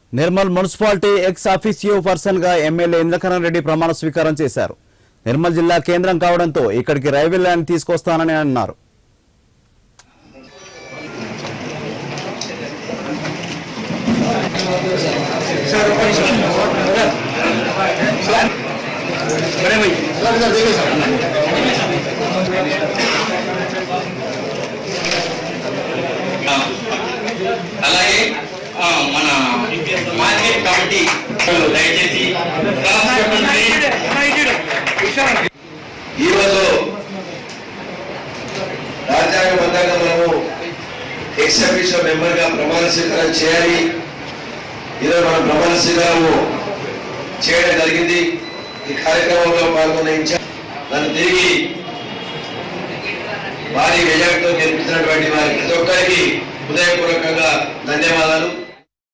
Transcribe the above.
Nirmal municipality ex officio person గా MLA Indrakaran Reddy ప్రమాణ స్వీకారం చేశారు నిర్మల్ జిల్లా కేంద్రం కావడంతో ఇక్కడికి రైల్వే లైన్ తీసుకొస్తానని అన్నారు అలాగే ఆ, మన మార్కెట్ కమిటీ వాళ్ళు దయచేసి క్లాస్ చెప్పండి. ఈరోజు రాజ్యాంగబద్ధంగా మనము ఎక్స్ అఫీషియల్ మెంబర్ గా ప్రమాణ స్వీకారం చేయాలి ఈరోజు మనం ప్రమాణ స్వీకారము చేయడం జరిగింది ఈ కార్యక్రమంలో పాల్గొన్న ఇన్ఛార్జ్ నన్ను తిరిగి భారీ మెజార్టీతో గెలిపించినటువంటి వారి ప్రతి ఒక్కరికి హృదయపూర్వకంగా ధన్యవాదాలు